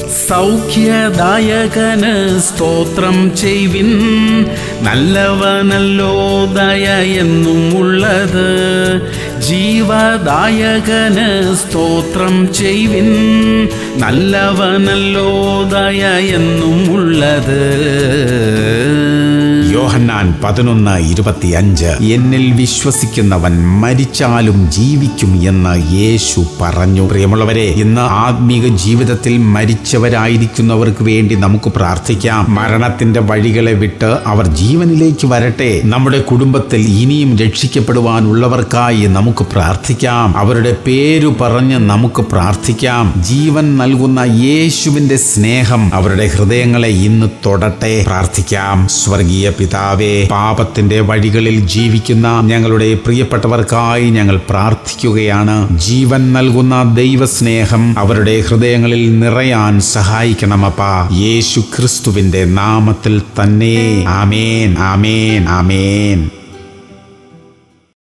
സൗഖ്യദായകന് സ്തോത്രം ചെയ്വിൻ നല്ലവനല്ലോ ദയ എന്നും ഉള്ളത് ജീവദായകന് സ്തോത്രം ചെയ്വിൻ നല്ലവനല്ലോ ദയ എന്നും ഉള്ളത് യോഹന്നാൻ പതിനൊന്ന് ഇരുപത്തിയഞ്ച് എന്നിൽ വിശ്വസിക്കുന്നവൻ മരിച്ചാലും ജീവിക്കും എന്ന് യേശു പറഞ്ഞു പ്രിയമുള്ളവരെ ഇന്ന് ആത്മീക ജീവിതത്തിൽ മരിച്ചവരായിരിക്കുന്നവർക്ക് വേണ്ടി നമുക്ക് പ്രാർത്ഥിക്കാം മരണത്തിന്റെ വഴികളെ വിട്ട് അവർ ജീവനിലേക്ക് വരട്ടെ നമ്മുടെ കുടുംബത്തിൽ ഇനിയും രക്ഷിക്കപ്പെടുവാനുള്ളവർക്കായി നമുക്ക് പ്രാർത്ഥിക്കാം അവരുടെ പേരു പറഞ്ഞ് നമുക്ക് പ്രാർത്ഥിക്കാം ജീവൻ നൽകുന്ന യേശുവിന്റെ സ്നേഹം അവരുടെ ഹൃദയങ്ങളെ ഇന്ന് തൊടട്ടെ പ്രാർത്ഥിക്കാം സ്വർഗീയ പിതാവേ പാപത്തിന്റെ വഴികളിൽ ജീവിക്കുന്ന ഞങ്ങളുടെ പ്രിയപ്പെട്ടവർക്കായി ഞങ്ങൾ പ്രാർത്ഥിക്കുകയാണ് ജീവൻ നൽകുന്ന ദൈവസ്നേഹം അവരുടെ ഹൃദയങ്ങളിൽ നിറയാൻ സഹായിക്കണമപ്പാ യേശു ക്രിസ്തുവിന്റെ നാമത്തിൽ തന്നെ ആമേൻ ആമേൻ ആമേൻ